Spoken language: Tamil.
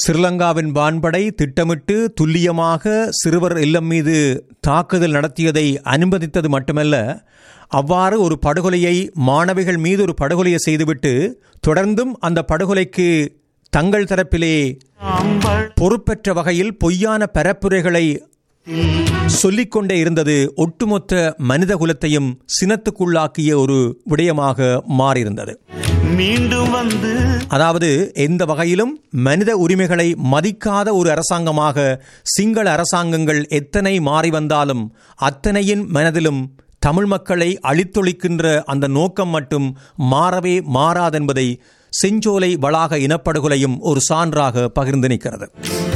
ஸ்ரீலங்காவின் வான்படை திட்டமிட்டு துல்லியமாக சிறுவர் இல்லம் மீது தாக்குதல் நடத்தியதை அனுமதித்தது மட்டுமல்ல அவ்வாறு ஒரு படுகொலையை மாணவிகள் மீது ஒரு படுகொலையை செய்துவிட்டு தொடர்ந்தும் அந்த படுகொலைக்கு தங்கள் தரப்பிலே பொறுப்பற்ற வகையில் பொய்யான பரப்புரைகளை சொல்லிக்கொண்டே இருந்தது ஒட்டுமொத்த மனித குலத்தையும் சினத்துக்குள்ளாக்கிய ஒரு விடயமாக மாறியிருந்தது மீண்டும் வந்து அதாவது எந்த வகையிலும் மனித உரிமைகளை மதிக்காத ஒரு அரசாங்கமாக சிங்கள அரசாங்கங்கள் எத்தனை மாறி வந்தாலும் அத்தனையின் மனதிலும் தமிழ் மக்களை அழித்தொழிக்கின்ற அந்த நோக்கம் மட்டும் மாறவே மாறாதென்பதை செஞ்சோலை வளாக இனப்படுகொலையும் ஒரு சான்றாக பகிர்ந்து நிற்கிறது